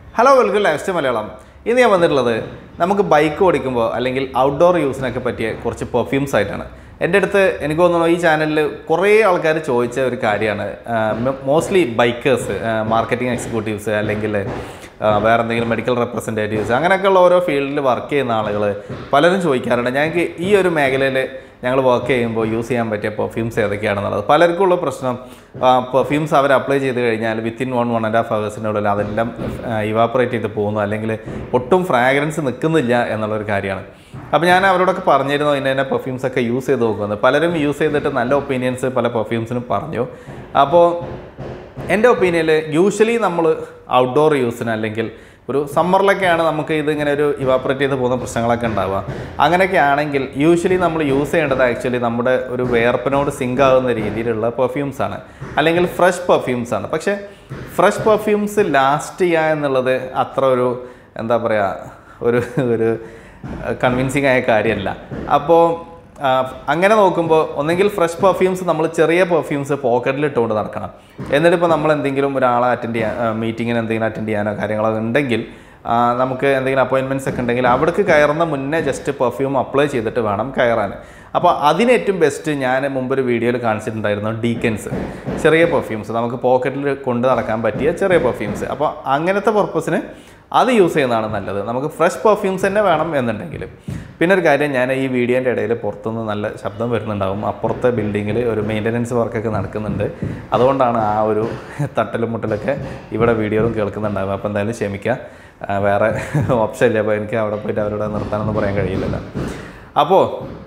hello welcome life style Malayalam ഇന്ന് ഞാൻ വന്നിട്ടുള്ളത് നമുക്ക് ബൈക്ക് ഓടിക്കുമ്പോൾ അല്ലെങ്കിൽ ഔട്ട്ഡോർ യൂസിനൊക്കെ പറ്റിയ കുറച്ച് പെർഫ്യൂംസ് ആയിട്ടാണ് എൻ്റെ അടുത്ത് എനിക്ക് തോന്നുന്നു ഈ ചാനലിൽ കുറേ ആൾക്കാർ ചോദിച്ച ഒരു കാര്യമാണ് മോസ്റ്റ്ലി ബൈക്കേഴ്സ് മാർക്കറ്റിംഗ് എക്സിക്യൂട്ടീവ്സ് അല്ലെങ്കിൽ ആ, വേറെ എന്തെങ്കിലും മെഡിക്കൽ റെപ്രസെൻറ്റേറ്റീവ്സ് അങ്ങനെയൊക്കെയുള്ള ഓരോ ഫീൽഡിൽ വർക്ക് ചെയ്യുന്ന ആളുകൾ പലരും ചോദിക്കാറുണ്ട് ഞങ്ങൾക്ക് ഈ ഒരു മേഖലയിൽ ഞങ്ങൾ വർക്ക് ചെയ്യുമ്പോൾ യൂസ് ചെയ്യാൻ പറ്റിയ പെർഫ്യൂംസ് ഏതൊക്കെയാണെന്നുള്ളത് പലർക്കും ഉള്ള പ്രശ്നം പെർഫ്യൂംസ് അവർ അപ്ലൈ ചെയ്ത് കഴിഞ്ഞാൽ within one one and half ഹവേഴ്സിനുള്ളിൽ അതെല്ലാം ഇവാപ്പറേറ്റ് ചെയ്ത് പോകുന്നു അല്ലെങ്കിൽ ഒട്ടും ഫ്രാഗ്രൻസ് നിൽക്കുന്നില്ല എന്നുള്ളൊരു കാര്യമാണ് അപ്പോൾ ഞാൻ അവരോടൊക്കെ പറഞ്ഞിരുന്നു ഇന്ന ഇന്ന പെർഫ്യൂംസ് ഒക്കെ യൂസ് ചെയ്ത് നോക്കുന്നത് പലരും യൂസ് ചെയ്തിട്ട് നല്ല ഒപ്പീനിയൻസ് പല പെർഫ്യൂംസിനും പറഞ്ഞു അപ്പോൾ എൻ്റെ ഒപ്പീനിയനിൽ യൂഷ്വലി നമ്മൾ ഔട്ട്ഡോർ യൂസിന് അല്ലെങ്കിൽ ഒരു സമ്മറിലൊക്കെയാണ് നമുക്ക് ഇതിങ്ങനെ ഒരു ഇവാപ്പറേറ്റ് ചെയ്ത് പോകുന്ന പ്രശ്നങ്ങളൊക്കെ ഉണ്ടാവുക അങ്ങനെയൊക്കെ ആണെങ്കിൽ യൂഷ്വലി നമ്മൾ യൂസ് ചെയ്യേണ്ടത് ആക്ച്വലി നമ്മുടെ ഒരു വേർപ്പിനോട് സിങ്ക് ആകുന്ന രീതിയിലുള്ള പെർഫ്യൂംസ് ആണ് അല്ലെങ്കിൽ ഫ്രഷ് പെർഫ്യൂംസ് ആണ് പക്ഷേ ഫ്രഷ് പെർഫ്യൂംസ് ലാസ്റ്റ് ചെയ്യുക എന്നുള്ളത് അത്ര ഒരു എന്താ പറയുക ഒരു ഒരു കൺവിൻസിങ് ആയ കാര്യമല്ല അപ്പോൾ ആ, അങ്ങനെ നോക്കുമ്പോൾ ഒന്നെങ്കിൽ ഫ്രഷ് പെർഫ്യൂംസ് നമ്മൾ ചെറിയ പെർഫ്യൂംസ് പോക്കറ്റിൽ ഇട്ടുകൊണ്ട് നടക്കണം എന്നിട്ട് ഇപ്പോൾ നമ്മൾ എന്തെങ്കിലും ഒരാളെ അറ്റൻഡ് ചെയ്യാൻ മീറ്റിങ്ങിന് എന്തെങ്കിലും അറ്റൻഡ് ചെയ്യാനോ കാര്യങ്ങളോ ഉണ്ടെങ്കിൽ ആ, നമുക്ക് എന്തെങ്കിലും അപ്പോയിൻമെൻറ്റ്സ് ഒക്കെ ഉണ്ടെങ്കിൽ അവിടേക്ക് കയറുന്ന മുന്നേ ജസ്റ്റ് പെർഫ്യൂം അപ്ലൈ ചെയ്തിട്ട് വേണം കയറാൻ അപ്പോൾ അതിന് ഏറ്റവും ബെസ്റ്റ് ഞാൻ മുമ്പ് ഒരു വീഡിയോയിൽ കാണിച്ചിട്ടുണ്ടായിരുന്നു ഡീക്കൻസ് ചെറിയ പെർഫ്യൂംസ് നമുക്ക് പോക്കറ്റിൽ കൊണ്ട് നടക്കാൻ പറ്റിയ ചെറിയ പെർഫ്യൂംസ് അപ്പോൾ അങ്ങനത്തെ പർപ്പസിന് അത് യൂസ് ചെയ്യുന്നതാണ് നല്ലത് നമുക്ക് ഫ്രഷ് പെർഫ്യൂംസ് തന്നെ വേണം എന്നുണ്ടെങ്കിൽ പിന്നെ ഒരു കാര്യം ഞാൻ ഈ വീഡിയോൻ്റെ ഇടയിൽ പുറത്തുനിന്ന് നല്ല ശബ്ദം വരുന്നുണ്ടാവും അപ്പുറത്തെ ബിൽഡിങ്ങിൽ ഒരു മെയിൻ്റനൻസ് വർക്കൊക്കെ നടക്കുന്നുണ്ട് അതുകൊണ്ടാണ് ആ ഒരു തട്ടലും മുട്ടലൊക്കെ ഇവിടെ വീഡിയോയിലും കേൾക്കുന്നുണ്ടാവും അപ്പോൾ എന്തായാലും ക്ഷമിക്കുക ആ, വേറെ ഓപ്ഷൻ ഇല്ല അപ്പോൾ എനിക്ക് അവിടെ പോയിട്ട് അവരോട് നിർത്താനൊന്നും പറയാൻ കഴിയില്ലല്ലോ അപ്പോൾ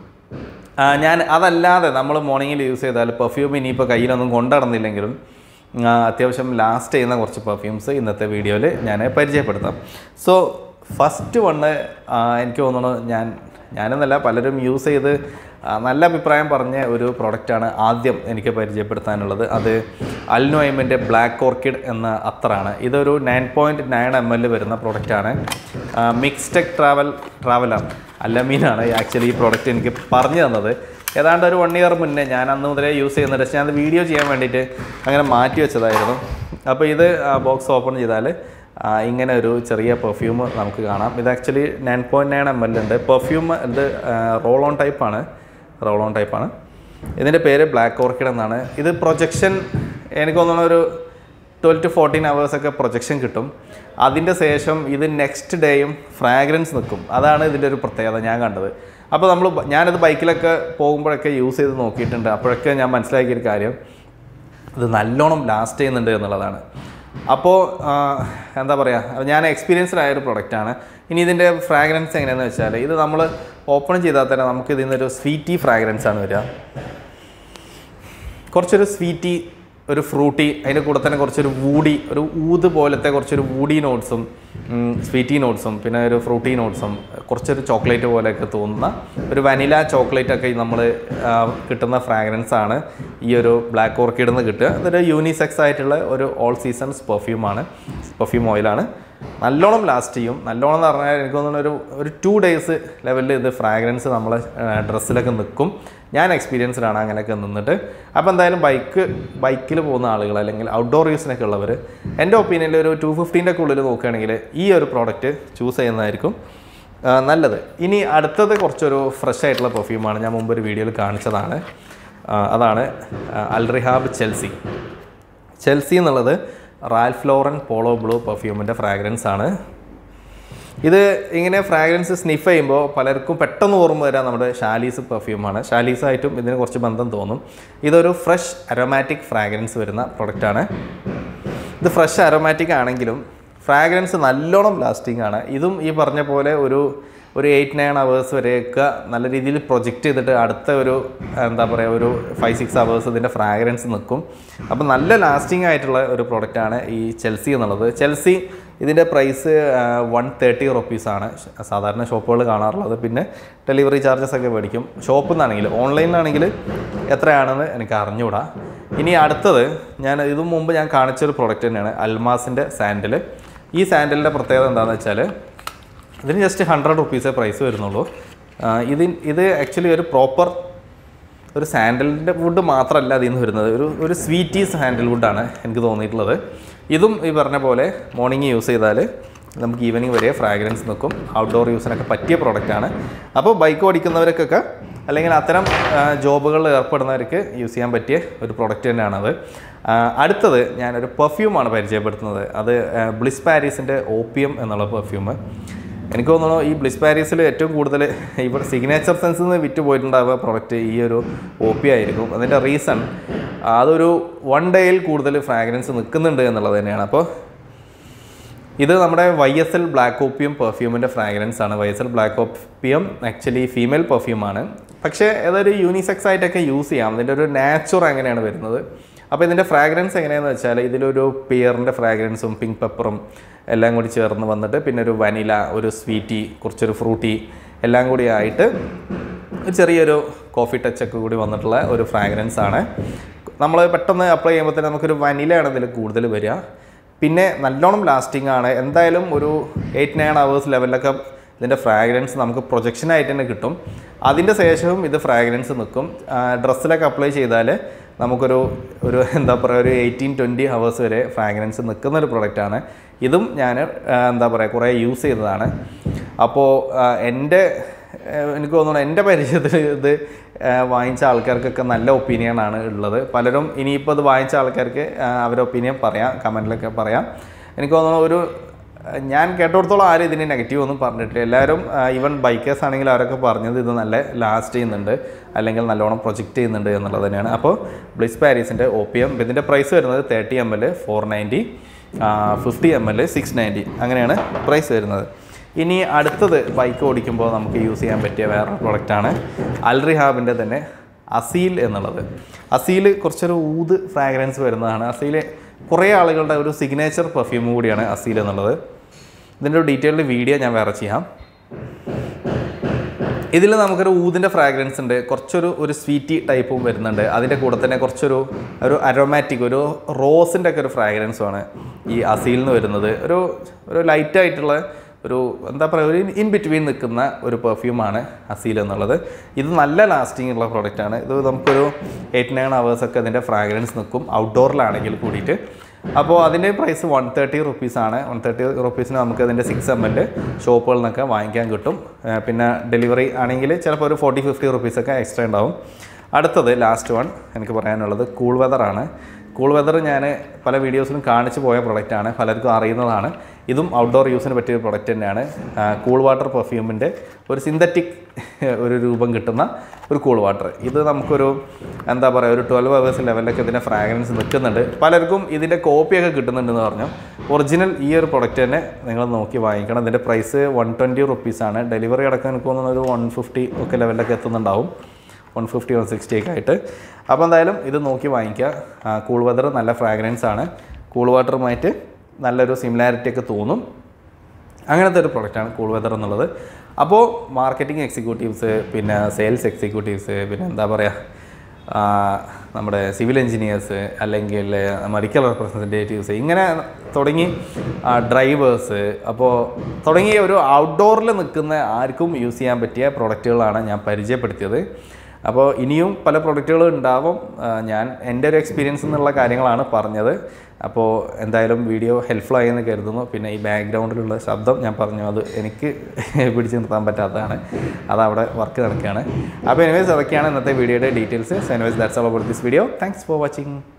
ആ, ഞാൻ അതല്ലാതെ നമ്മൾ മോർണിംഗിൽ യൂസ് ചെയ്താൽ പെർഫ്യൂം ഇനിയിപ്പോൾ കയ്യിലൊന്നും കൊണ്ടുനടന്നില്ലെങ്കിലും ആ, അത്യാവശ്യം ലാസ്റ്റ് ചെയ്യുന്ന കുറച്ച് പെർഫ്യൂംസ് ഇന്നത്തെ വീഡിയോയിൽ ഞാൻ പരിചയപ്പെടുത്താം സോ ഫസ്റ്റ് വണ്ണ് എനിക്ക് തോന്നുന്നു ഞാൻ ഞാനെന്നല്ല പലരും യൂസ് ചെയ്ത് ആ, നല്ല അഭിപ്രായം പറഞ്ഞ ഒരു പ്രൊഡക്റ്റാണ് ആദ്യം എനിക്ക് പരിചയപ്പെടുത്താനുള്ളത് അത് അൽനോയിമിൻ്റെ ബ്ലാക്ക് ഓർക്കിഡ് എന്ന അത്രാണ് ഇതൊരു nine point nine M L വരുന്ന പ്രൊഡക്റ്റാണ് മിക്സ്ടെക് ട്രാവൽ ട്രാവലർ അല്ലമീനാണ് ആക്ച്വലി ഈ പ്രോഡക്റ്റ് എനിക്ക് പറഞ്ഞു തന്നത് ഏതാണ്ട് ഒരു വൺ ഇയർ മുന്നേ ഞാൻ അന്ന് മുതലേ യൂസ് ചെയ്യുന്നുണ്ട് പക്ഷേ ഞാൻ വീഡിയോ ചെയ്യാൻ വേണ്ടിയിട്ട് അങ്ങനെ മാറ്റി വെച്ചതായിരുന്നു അപ്പോൾ ഇത് ബോക്സ് ഓപ്പൺ ചെയ്താൽ ആ, ഇങ്ങനെ ഒരു ചെറിയ പെർഫ്യൂം നമുക്ക് കാണാം ഇത് actually nine point nine M L ഉണ്ട് പെർഫ്യൂം ഇത് റോൾ ഓൺ ടൈപ്പാണ് റോൾ ഓൺ ടൈപ്പാണ് ഇതിൻ്റെ പേര് ബ്ലാക്ക് ഓർക്കിഡ് എന്നാണ് ഇത് പ്രൊജക്ഷൻ എനിക്ക് തോന്നുന്ന ഒരു ട്വൽവ് ടു ഫോർട്ടീൻ ഒക്കെ പ്രൊജക്ഷൻ കിട്ടും അതിൻ്റെ ശേഷം ഇത് നെക്സ്റ്റ് ഡേയും ഫ്രാഗ്രൻസ് നിൽക്കും അതാണ് ഇതിൻ്റെ ഒരു പ്രത്യേകത ഞാൻ കണ്ടത് അപ്പോൾ നമ്മൾ ഞാനിത് ബൈക്കിലൊക്കെ പോകുമ്പോഴൊക്കെ യൂസ് ചെയ്ത് നോക്കിയിട്ടുണ്ട് അപ്പോഴൊക്കെ ഞാൻ മനസ്സിലാക്കിയൊരു കാര്യം ഇത് നല്ലോണം ലാസ്റ്റ് ചെയ്യുന്നുണ്ട് എന്നുള്ളതാണ് അപ്പോൾ എന്താ പറയുക ഞാൻ എക്സ്പീരിയൻസ്ഡ് ആയ ഒരു പ്രൊഡക്റ്റാണ് ഇനി ഇതിൻ്റെ ഫ്രാഗ്രൻസ് എങ്ങനെയാണെന്ന് വെച്ചാൽ ഇത് നമ്മൾ ഓപ്പൺ ചെയ്താൽ തന്നെ നമുക്ക് ഇതിൽ നിന്നൊരു സ്വീറ്റി ഫ്രാഗ്രൻസ് ആണ് വരിക കുറച്ചൊരു സ്വീറ്റി ഒരു ഫ്രൂട്ടി അതിൻ്റെ കൂടെ തന്നെ കുറച്ചൊരു വൂടി ഒരു ഊത് പോലത്തെ കുറച്ചൊരു വൂഡി നോട്ട്സും സ്വീറ്റി നോട്ട്സും പിന്നെ ഒരു ഫ്രൂട്ടി നോട്ട്സും കുറച്ചൊരു ചോക്ലേറ്റ് പോലെയൊക്കെ തോന്നുന്ന ഒരു വനില ചോക്ലേറ്റ് ഒക്കെ നമ്മൾ കിട്ടുന്ന ഫ്രാഗ്രൻസ് ആണ് ഈ ഒരു ബ്ലാക്ക് ഓർക്കിഡ് നിന്ന് കിട്ടുക ഇതൊരു യൂണിസെക്സ് ആയിട്ടുള്ള ഒരു ഓൾ സീസൺസ് പെർഫ്യൂമാണ് പെർഫ്യൂം ഓയിലാണ് നല്ലോണം ലാസ്റ്റ് ചെയ്യും നല്ലോണം എന്ന് പറഞ്ഞാൽ എനിക്ക് തോന്നുന്നു ഒരു ഒരു ടു ഡേയ്സ് ലെവലിൽ ഇത് ഫ്രാഗ്രൻസ് നമ്മളെ ഡ്രസ്സിലൊക്കെ നിൽക്കും ഞാൻ എക്സ്പീരിയൻസ്ഡ് ആണ് അങ്ങനെയൊക്കെ നിന്നിട്ട് അപ്പോൾ എന്തായാലും ബൈക്ക് ബൈക്കിൽ പോകുന്ന ആളുകൾ അല്ലെങ്കിൽ ഔട്ട്ഡോർ യൂസിനൊക്കെ ഉള്ളവർ എൻ്റെ ഒപ്പീനിയനിൽ ഒരു ടു ഫിഫ്റ്റീൻ്റെ ഒക്കെ ഉള്ളിൽ നോക്കുകയാണെങ്കിൽ ഈ ഒരു പ്രോഡക്റ്റ് ചൂസ് ചെയ്യുന്നതായിരിക്കും ആ, നല്ലത് ഇനി അടുത്തത് കുറച്ചൊരു ഫ്രഷ് ആയിട്ടുള്ള പെർഫ്യൂമാണ് ഞാൻ മുമ്പ് ഒരു വീഡിയോയിൽ കാണിച്ചതാണ് ആ, അതാണ് അൽറിഹാബ് ചെൽസി ചെൽസി എന്നുള്ളത് റാൽഫ് ലോറൻ പോളോ ബ്ലൂ പെർഫ്യൂമിൻ്റെ ഫ്രാഗ്രൻസ് ആണ് ഇത് ഇങ്ങനെ ഫ്രാഗ്രൻസ് സ്നിഫ് ചെയ്യുമ്പോൾ പലർക്കും പെട്ടെന്ന് ഓർമ്മ വരാൻ നമ്മുടെ ഷാലീസ് പെർഫ്യൂമാണ് ഷാലീസായിട്ടും ഇതിന് കുറച്ച് ബന്ധം തോന്നും ഇതൊരു ഫ്രഷ് അരോമാറ്റിക് ഫ്രാഗ്രൻസ് വരുന്ന പ്രൊഡക്റ്റാണ് ഇത് ഫ്രഷ് അരോമാറ്റിക് ആണെങ്കിലും ഫ്രാഗ്രൻസ് നല്ലോണം ലാസ്റ്റിംഗ് ആണ് ഇതും ഈ പറഞ്ഞ പോലെ ഒരു ഒരു എയ്റ്റ് നയൻ അവേഴ്സ് വരെയൊക്കെ നല്ല രീതിയിൽ പ്രൊജക്റ്റ് ചെയ്തിട്ട് അടുത്ത ഒരു എന്താ പറയുക ഒരു ഫൈവ് സിക്സ് അവേഴ്സ് ഇതിൻ്റെ ഫ്രാഗ്രൻസ് നിൽക്കും അപ്പോൾ നല്ല ലാസ്റ്റിംഗ് ആയിട്ടുള്ള ഒരു പ്രൊഡക്റ്റാണ് ഈ ചെൽസി എന്നുള്ളത് ചെൽസി ഇതിൻ്റെ പ്രൈസ് വൺ തേർട്ടി റുപ്പീസാണ് സാധാരണ ഷോപ്പുകൾ കാണാറുള്ളത് പിന്നെ ഡെലിവറി ചാർജസ് ഒക്കെ മേടിക്കും ഷോപ്പിൽ നിന്നാണെങ്കിൽ ഓൺലൈനിലാണെങ്കിൽ എത്രയാണെന്ന് എനിക്ക് അറിഞ്ഞുകൂടാ ഇനി അടുത്തത് ഞാൻ ഇതിനു മുമ്പ് ഞാൻ കാണിച്ചൊരു പ്രൊഡക്റ്റ് തന്നെയാണ് അൽമാസിൻ്റെ സാൻഡിൽ ഈ സാൻഡലിൻ്റെ പ്രത്യേകത എന്താണെന്ന് വെച്ചാൽ ഇതിന് ജസ്റ്റ് ഹൺഡ്രഡ് റുപ്പീസേ പ്രൈസ് വരുന്നുള്ളൂ ആ, ഇതിൻ ഇത് ആക്ച്വലി ഒരു പ്രോപ്പർ ഒരു സാൻഡലിൻ്റെ വുഡ് മാത്രമല്ല അതിൽ നിന്ന് വരുന്നത് ഒരു ഒരു സ്വീറ്റി സാൻഡൽ വുഡാണ് എനിക്ക് തോന്നിയിട്ടുള്ളത് ഇതും ഈ പറഞ്ഞ പോലെ മോർണിംഗ് യൂസ് ചെയ്താൽ നമുക്ക് ഈവനിങ് വരെ ഫ്രാഗ്രൻസ് നിൽക്കും ഔട്ട്ഡോർ യൂസിനൊക്കെ പറ്റിയ പ്രോഡക്റ്റാണ് അപ്പോൾ ബൈക്ക് ഓടിക്കുന്നവർക്കൊക്കെ അല്ലെങ്കിൽ അത്തരം ജോബുകളിൽ ഏർപ്പെടുന്നവർക്ക് യൂസ് ചെയ്യാൻ പറ്റിയ ഒരു പ്രൊഡക്റ്റ് തന്നെയാണത് ആ, അടുത്തത് ഞാനൊരു പെർഫ്യൂമാണ് പരിചയപ്പെടുത്തുന്നത് അത് ബ്ലിസ് പാരീസിൻ്റെ ഓപ്പിയം എന്നുള്ള പെർഫ്യൂം എനിക്ക് തോന്നുന്നു ഈ ബ്ലിസ് പാരീസിൽ ഏറ്റവും കൂടുതൽ ഇവിടെ സിഗ്നേച്ചർ സെൻസിൽ നിന്ന് വിറ്റ് പോയിട്ടുണ്ടാവുക പ്രോഡക്റ്റ് ഈ ഒരു ഒ പി ആയിരിക്കും അതിൻ്റെ റീസൺ അതൊരു വൺ ഡേയിൽ കൂടുതൽ ഫ്രാഗ്രൻസ് നിൽക്കുന്നുണ്ട് എന്നുള്ളത് തന്നെയാണ് അപ്പോൾ ഇത് നമ്മുടെ Y S L black opium പെർഫ്യൂമിൻ്റെ ഫ്രാഗ്രൻസ് ആണ് Y S L black opium actually female പെർഫ്യൂമാണ് പക്ഷേ അതൊരു യൂണിസെക്സ് ആയിട്ടൊക്കെ യൂസ് ചെയ്യാം ഇതിൻ്റെ ഒരു നാച്ചുർ അങ്ങനെയാണ് വരുന്നത് അപ്പോൾ ഇതിൻ്റെ ഫ്രാഗ്രൻസ് എങ്ങനെയാണെന്ന് വെച്ചാൽ ഇതിലൊരു പിയറിൻ്റെ ഫ്രാഗ്രൻസും പിങ്ക് പെപ്പറും എല്ലാം കൂടി ചേർന്ന് വന്നിട്ട് പിന്നെ ഒരു വനില ഒരു സ്വീറ്റി കുറച്ചൊരു ഫ്രൂട്ടി എല്ലാം കൂടി ആയിട്ട് ഒരു ചെറിയൊരു കോഫി ടച്ചൊക്കെ കൂടി വന്നിട്ടുള്ള ഒരു ഫ്രാഗ്രൻസ് ആണ് നമ്മൾ പെട്ടെന്ന് അപ്ലൈ ചെയ്യുമ്പോൾ തന്നെ നമുക്കൊരു വനിലയാണ് ഇതിൽ കൂടുതൽ വരിക പിന്നെ നല്ലോണം ലാസ്റ്റിംഗ് ആണ് എന്തായാലും ഒരു എയ്റ്റ് നയൻ അവേഴ്സ് ലെവലിലൊക്കെ ഇതിൻ്റെ ഫ്രാഗ്രൻസ് നമുക്ക് പ്രൊജക്ഷനായിട്ട് തന്നെ കിട്ടും അതിൻ്റെ ശേഷവും ഇത് ഫ്രാഗ്രൻസ് നിൽക്കും ഡ്രസ്സിലൊക്കെ അപ്ലൈ ചെയ്താൽ നമുക്കൊരു ഒരു എന്താ പറയുക ഒരു എയ്റ്റീൻ ട്വൻറ്റി ഹവേഴ്സ് വരെ ഫ്രാഗ്രൻസ് നിൽക്കുന്ന ഒരു പ്രൊഡക്റ്റാണ് ഇതും ഞാൻ എന്താ പറയുക കുറേ യൂസ് ചെയ്തതാണ് അപ്പോൾ എൻ്റെ ഏഹ് എനിക്ക് തോന്നുന്നു എൻ്റെ പരിചയത്തിൽ ഇത് ഏഹ് വാങ്ങിച്ച ആൾക്കാർക്കൊക്കെ നല്ല ഒപ്പീനിയൻ ആണ് ഉള്ളത് പലരും ഇനിയിപ്പോൾ ഇത് വാങ്ങിച്ച ആൾക്കാർക്ക് ഏഹ് അവരുടെ ഒപ്പീനിയൻ പറയാം കമൻറ്റിലൊക്കെ പറയാം എനിക്ക് തോന്നുന്നു ഒരു ഏഹ് ഞാൻ കേട്ടിടത്തോളം ആരും ഇതിന് നെഗറ്റീവ് ഒന്നും പറഞ്ഞിട്ടില്ല എല്ലാവരും ഈവൻ ബൈക്കേഴ്സ് ആണെങ്കിൽ അവരൊക്കെ പറഞ്ഞത് ഇത് നല്ല ലാസ്റ്റ് ചെയ്യുന്നുണ്ട് അല്ലെങ്കിൽ നല്ലോണം പ്രൊജക്റ്റ് ചെയ്യുന്നുണ്ട് എന്നുള്ളത് തന്നെയാണ് അപ്പോൾ ബ്ലിസ് പാരീസിൻ്റെ ഒ പി എം ഇതിൻ്റെ പ്രൈസ് വരുന്നത് thirty M L four ninety fifty M L six ninety അങ്ങനെയാണ് പ്രൈസ് വരുന്നത് ഇനി അടുത്തത് ബൈക്ക് ഓടിക്കുമ്പോൾ നമുക്ക് യൂസ് ചെയ്യാൻ പറ്റിയ വേറൊരു പ്രൊഡക്റ്റാണ് അൽറിഹാബിൻ്റെ തന്നെ അസീൽ എന്നുള്ളത് അസീൽ കുറച്ചൊരു ഊത് ഫ്രാഗ്രൻസ് വരുന്നതാണ് അസീൽ കുറേ ആളുകളുടെ ഒരു സിഗ്നേച്ചർ പെർഫ്യൂം കൂടിയാണ് അസീൽ എന്നുള്ളത് ഇതിൻ്റെ ഒരു ഡീറ്റെയിൽഡ് വീഡിയോ ഞാൻ വേറെ ചെയ്യാം ഇതിൽ നമുക്കൊരു ഊതിൻ്റെ ഫ്രാഗ്രൻസ് ഉണ്ട് കുറച്ചൊരു ഒരു സ്വീറ്റി ടൈപ്പും വരുന്നുണ്ട് അതിൻ്റെ കൂടെ തന്നെ കുറച്ചൊരു ഒരു അരോമാറ്റിക് ഒരു റോസിൻ്റെ ഒക്കെ ഒരു ഫ്രാഗ്രൻസുമാണ് ഈ അസീൽ നിന്ന് വരുന്നത് ഒരു ഒരു ലൈറ്റ് ആയിട്ടുള്ള ഒരു എന്താ പറയുക ഒരു ഇൻ ബിറ്റ്വീൻ നിൽക്കുന്ന ഒരു പെർഫ്യൂമാണ് അസീൽ എന്നുള്ളത് ഇത് നല്ല ലാസ്റ്റിംഗ് ഉള്ള പ്രോഡക്റ്റാണ് ഇത് നമുക്കൊരു എയ്റ്റ് നയൻ അവേഴ്സൊക്കെ അതിൻ്റെ ഫ്രാഗ്രൻസ് നിൽക്കും ഔട്ട്ഡോറിലാണെങ്കിൽ കൂടിയിട്ട് അപ്പോൾ അതിൻ്റെ പ്രൈസ് വൺ തേർട്ടി റുപ്പീസാണ് വൺ തേർട്ടി റുപ്പീസിന് നമുക്ക് അതിൻ്റെ സിക്സ് എം എൽ ഷോപ്പുകളിൽ നിന്നൊക്കെ വാങ്ങിക്കാൻ കിട്ടും ഏഹ് പിന്നെ ഡെലിവറി ആണെങ്കിൽ ചിലപ്പോൾ ഒരു ഫോർട്ടി ഫിഫ്റ്റി റുപ്പീസൊക്കെ എക്സ്ട്രാ ഉണ്ടാവും അടുത്തത് ലാസ്റ്റ് വൺ എനിക്ക് പറയാനുള്ളത് കൂൾ വെതറാണ് കൂൾ വെതർ ഞാൻ പല വീഡിയോസിലും കാണിച്ചു പോയ പ്രൊഡക്റ്റാണ് പലർക്കും അറിയുന്നതാണ് ഇതും ഔട്ട്ഡോർ യൂസിന് പറ്റിയ ഒരു പ്രൊഡക്റ്റ് തന്നെയാണ് കൂൾ വാട്ടർ പെർഫ്യൂമിൻ്റെ ഒരു സിന്തറ്റിക് ഒരു രൂപം കിട്ടുന്ന ഒരു കൂൾ വാട്ടർ ഇത് നമുക്കൊരു എന്താ പറയുക ഒരു ട്വൽവ് അവേഴ്സ് ലെവലിലൊക്കെ ഇതിൻ്റെ ഫ്രാഗ്രൻസ് നിൽക്കുന്നുണ്ട് പലർക്കും ഇതിൻ്റെ കോപ്പിയൊക്കെ കിട്ടുന്നുണ്ടെന്ന് പറഞ്ഞു ഒറിജിനൽ ഈ ഒരു പ്രൊഡക്റ്റ് തന്നെ നിങ്ങൾ നോക്കി വാങ്ങിക്കണം ഇതിൻ്റെ പ്രൈസ് വൺ ട്വൻറ്റി റുപ്പീസാണ് ഡെലിവറി അടക്കം എനിക്ക് തോന്നുന്നു ഒരു വൺ ഫിഫ്റ്റി ഒക്കെ ലെവലിലൊക്കെ എത്തുന്നുണ്ടാവും വൺ ഫിഫ്റ്റി വൺ സിക്സ്റ്റി ഒക്കെ ആയിട്ട് അപ്പോൾ എന്തായാലും ഇത് നോക്കി വാങ്ങിക്കുക കൂൾ വെതർ നല്ല ഫ്രാഗ്രൻസ് ആണ് കൂൾ വാട്ടറുമായിട്ട് നല്ലൊരു സിമിലാരിറ്റി ഒക്കെ തോന്നും അങ്ങനത്തെ ഒരു പ്രൊഡക്റ്റാണ് കൂൾ വെതർ എന്നുള്ളത് അപ്പോൾ മാർക്കറ്റിംഗ് എക്സിക്യൂട്ടീവ്സ് പിന്നെ സെയിൽസ് എക്സിക്യൂട്ടീവ്സ് പിന്നെ എന്താ പറയുക ആ, നമ്മുടെ സിവിൽ എഞ്ചിനീയേഴ്സ് അല്ലെങ്കിൽ മെഡിക്കൽ റെപ്രസെൻറ്റേറ്റീവ്സ് ഇങ്ങനെ തുടങ്ങി ഡ്രൈവേഴ്സ് അപ്പോൾ തുടങ്ങിയ ഒരു ഔട്ട്ഡോറിൽ നിൽക്കുന്ന ആർക്കും യൂസ് ചെയ്യാൻ പറ്റിയ പ്രൊഡക്റ്റുകളാണ് ഞാൻ പരിചയപ്പെടുത്തിയത് അപ്പോൾ ഇനിയും പല പ്രൊഡക്റ്റുകളും ഉണ്ടാവും ആ, ഞാൻ എൻ്റെ ഒരു എക്സ്പീരിയൻസ് എന്നുള്ള കാര്യങ്ങളാണ് പറഞ്ഞത് അപ്പോൾ എന്തായാലും വീഡിയോ ഹെൽപ്ഫുൾ ആയി എന്ന് കരുതുന്നു പിന്നെ ഈ ബാക്ക്ഗ്രൗണ്ടിലുള്ള ശബ്ദം ഞാൻ പറഞ്ഞു അത് എനിക്ക് പിടിച്ച് നിർത്താൻ പറ്റാത്തതാണ് അത് അവിടെ വർക്ക് നടക്കുകയാണ് അപ്പോൾ എനിവേസ് അതൊക്കെയാണ് ഇന്നത്തെ വീഡിയോയുടെ details anyways that's all about this video thanks for watching